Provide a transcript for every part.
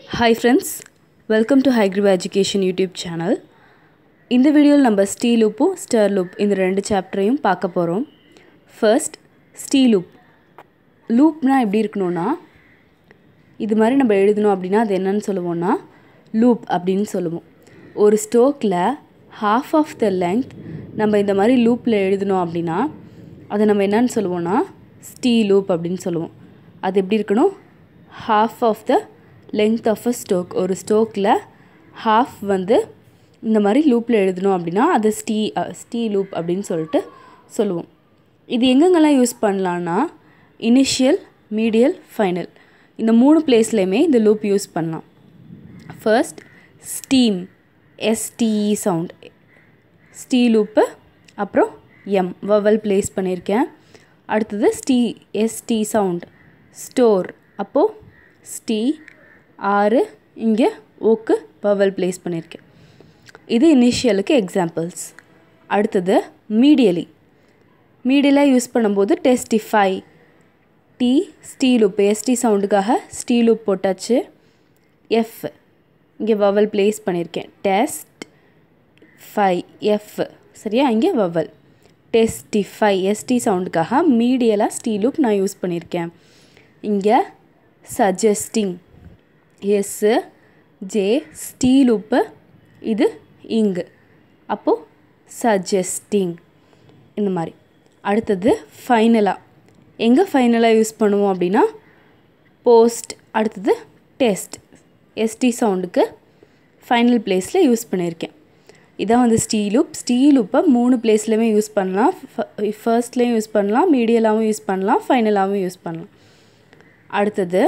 hi friends welcome to Haigriv education YouTube channel இந்த வீடியோவில் நம்ம ஸ்டீ லூப்பும் ஸ்டர் லூப் இந்த ரெண்டு சாப்டரையும் பார்க்க போகிறோம் ஃபர்ஸ்ட் ஸ்டீ லூப் லூப்னால் எப்படி இருக்கணும்னா இது மாதிரி நம்ம எழுதணும் அப்படின்னா அது என்னன்னு சொல்லுவோம்னா லூப் அப்படின்னு சொல்லுவோம் ஒரு ஸ்டோக்கில் ஹாஃப் ஆஃப் த லெங்த் நம்ம இந்த மாதிரி லூப்பில் எழுதணும் அப்படின்னா அதை நம்ம என்னன்னு சொல்லுவோம்னா ஸ்டீ லூப் அப்படின்னு சொல்லுவோம் அது எப்படி இருக்கணும் half of the length of a stroke ஒரு ஸ்டோக்கில் ஹாஃப் வந்து இந்த மாதிரி லூப்பில் எழுதணும் அப்படின்னா அது ஸ்டீ ஸ்டீ லூப் அப்படின்னு சொல்லிட்டு சொல்லுவோம் இது எங்கெங்கெல்லாம் யூஸ் பண்ணலான்னா இனிஷியல் மீடியல் ஃபைனல் இந்த மூணு பிளேஸ்லையுமே இந்த லூப் யூஸ் பண்ணலாம் first steam S T E sound stee loop அப்புறம் எம் வவல் ப்ளேஸ் பண்ணியிருக்கேன் அடுத்தது ஸ்டீ எஸ்டி சவுண்ட் ஸ்டோர் அப்போது ஸ்டீ ஆறு இங்கே ஓக்கு வவல் ப்ளேஸ் பண்ணியிருக்கேன் இது இனிஷியலுக்கு எக்ஸாம்பிள்ஸ் அடுத்தது மீடியலி மீடியலாக யூஸ் பண்ணும்போது டெஸ்டிஃபை டி ஸ்டீலூப் எஸ்டி சவுண்டுக்காக ஸ்டீலூப் போட்டாச்சு எஃப் இங்கே வவல் ப்ளேஸ் பண்ணியிருக்கேன் டெஸ்ட் ஃபை எஃப் சரியா இங்கே வவல் டெஸ்டிஃபை எஸ்டி சவுண்டுக்காக மீடியலாக ஸ்டீலூப் நான் யூஸ் பண்ணியிருக்கேன் இங்கே சஜஸ்டிங் எஸ்ஸு ஜே ஸ்டீலூப்பு இது இங்கு அப்போது சஜஸ்டிங் இந்த மாதிரி அடுத்தது ஃபைனலாக எங்கே ஃபைனலாக யூஸ் பண்ணுவோம் அப்படின்னா போஸ்ட் அடுத்தது டெஸ்ட் எஸ்டி சவுண்டுக்கு ஃபைனல் பிளேஸில் யூஸ் பண்ணியிருக்கேன் இதான் வந்து ஸ்டீலூப் ஸ்டீலூப்பை மூணு பிளேஸ்லையுமே யூஸ் பண்ணலாம் ஃபர்ஸ்ட்லேயும் யூஸ் பண்ணலாம் மீடியலாகவும் யூஸ் பண்ணலாம் ஃபைனலாகவும் யூஸ் பண்ணலாம் அடுத்தது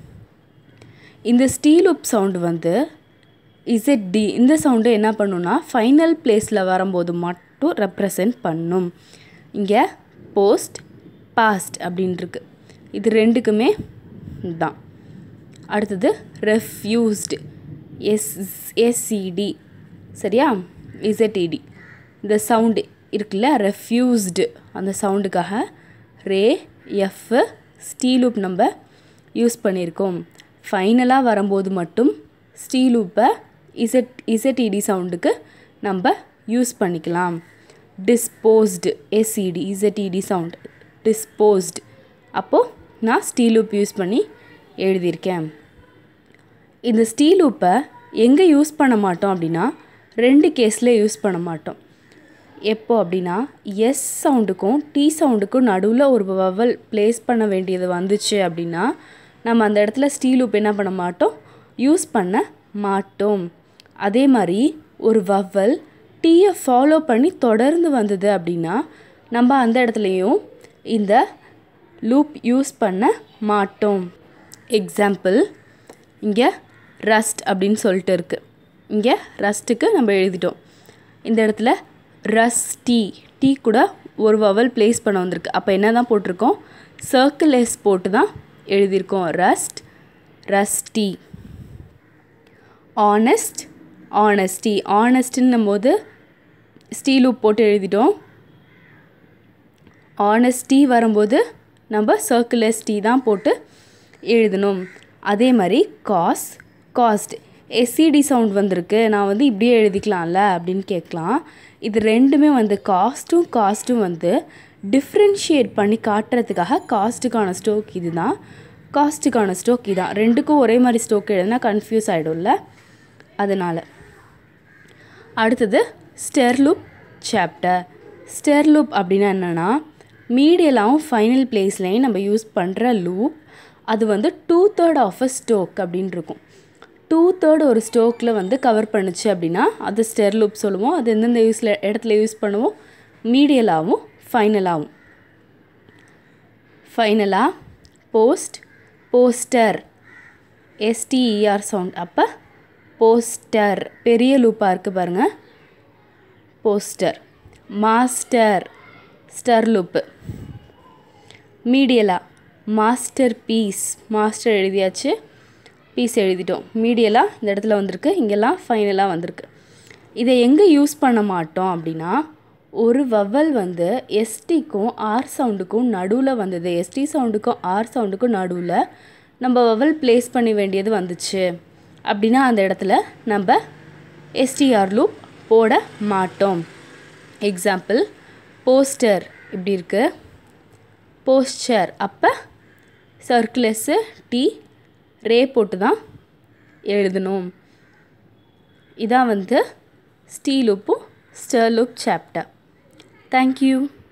இந்த ஸ்டீலூப் சவுண்டு வந்து இசட் இந்த சவுண்டு என்ன பண்ணுன்னா ஃபைனல் பிளேஸில் வரும்போது மட்டும் ரெப்ரசன்ட் பண்ணும் இங்கே போஸ்ட் பாஸ்ட் அப்படின்ட்டுருக்கு இது ரெண்டுக்குமே தான் அடுத்தது ரெஃப்யூஸ்டு எஸ் எஸ்சிடி சரியா இசட்இடி இந்த சவுண்டு இருக்குல்ல ரெஃப்யூஸ்டு அந்த சவுண்டுக்காக ரே எஃப் ஸ்டீலூப் நம்ம யூஸ் பண்ணியிருக்கோம் ஃபைனலாக வரும்போது மட்டும் ஸ்டீலூப்பை இசட் இசட்இடி சவுண்டுக்கு நம்ம யூஸ் பண்ணிக்கலாம் disposed S E D Z E D sound disposed அப்போது நான் ஸ்டீலூப் யூஸ் பண்ணி எழுதியிருக்கேன் இந்த ஸ்டீலூப்பை எங்கே யூஸ் பண்ண மாட்டோம் அப்படின்னா ரெண்டு கேஸில் யூஸ் பண்ண மாட்டோம் எப்போ அப்படின்னா எஸ் சவுண்டுக்கும் டி சவுண்டுக்கும் நடுவில் ஒரு வவல் ப்ளேஸ் பண்ண வேண்டியது வந்துச்சு அப்படின்னா நம்ம அந்த இடத்துல ஸ்டீலூப் என்ன பண்ண மாட்டோம் யூஸ் பண்ண மாட்டோம் அதே மாதிரி ஒரு வவல் டீயை ஃபாலோ பண்ணி தொடர்ந்து வந்தது அப்படின்னா நம்ம அந்த இடத்துலையும் இந்த லூப் யூஸ் பண்ண மாட்டோம் எக்ஸாம்பிள் இங்கே ரஸ்ட் அப்படின்னு சொல்லிட்டு இருக்குது இங்கே ரஸ்ட்டுக்கு நம்ம எழுதிட்டோம் இந்த இடத்துல ரஸ் டீ டீ கூட ஒரு வவல் ப்ளேஸ் பண்ண வந்திருக்கு அப்போ என்ன தான் போட்டிருக்கோம் சர்க்கிள் எஸ் போட்டு தான் எழுதியிருக்கோம் ரஸ்ட் ரஸ்டி ஆனஸ்ட் ஆனஸ்டி ஆனஸ்ட்டுன்னும் போது ஸ்டீலூப் போட்டு எழுதிட்டோம் ஆனஸ்டி வரும்போது நம்ம சர்க்கிள் எஸ் டீ தான் போட்டு எழுதணும் அதே மாதிரி காஸ் காஸ்ட் எஸ்சிடி சவுண்ட் வந்திருக்கு நான் வந்து இப்படியே எழுதிக்கலாம்ல அப்படின்னு கேட்கலாம் இது ரெண்டுமே வந்து காஸ்ட்டும் காஸ்ட்டும் வந்து டிஃப்ரென்ஷியேட் பண்ணி காட்டுறதுக்காக காஸ்ட்டுக்கான ஸ்டோக் இது தான் காஸ்ட்டுக்கான ஸ்டோக் இதான் ரெண்டுக்கும் ஒரே மாதிரி ஸ்டோக் எழுதுனா கன்ஃபியூஸ் ஆகிடும்ல அதனால் அடுத்தது ஸ்டெர்லூப் சாப்டர் ஸ்டெர்லூப் அப்படின்னா என்னென்னா மீடியலாகவும் ஃபைனல் பிளேஸ்லையும் நம்ம யூஸ் பண்ணுற லூப் அது வந்து two third of a stroke அப்படின்னு இருக்கும் டூ தேர்ட் ஒரு ஸ்டோக்கில் வந்து கவர் பண்ணுச்சு அப்படின்னா அது ஸ்டெர் லூப் சொல்லுவோம் அது எந்தெந்த யூஸில் இடத்துல யூஸ் பண்ணுவோம் மீடியலாகவும் ஃபைனலாகவும் ஃபைனலாக போஸ்ட் போஸ்டர் எஸ்டிஇஆர் சவுண்ட் அப்போ போஸ்டர் பெரிய லூப்பாக இருக்குது பாருங்கள் போஸ்டர் மாஸ்டர் ஸ்டர் லூப்பு மீடியலா மாஸ்டர் பீஸ் மாஸ்டர் எழுதியாச்சு பீஸ் எழுதிட்டோம் மீடியலாக இந்த இடத்துல வந்திருக்கு இங்கெல்லாம் ஃபைனலாக வந்திருக்கு இதை எங்கே யூஸ் பண்ண மாட்டோம் அப்படின்னா ஒரு வவல் வந்து எஸ்டிக்கும் ஆர் சவுண்டுக்கும் நடுவில் வந்தது எஸ்டி சவுண்டுக்கும் ஆர் சவுண்டுக்கும் நடுவில் நம்ம வவல் ப்ளேஸ் பண்ண வேண்டியது வந்துச்சு அப்படின்னா அந்த இடத்துல நம்ம எஸ்டிஆர் லூப் போட மாட்டோம் எக்ஸாம்பிள் போஸ்டர் இப்படி இருக்குது போஸ்டர் அப்போ சர்க்குலஸ்ஸு டி ரே போட்டு தான் எழுதணும் இதான் வந்து ஸ்டீலுப்பும் ஸ்டர்லுப் சாப்டர் தேங்க்யூ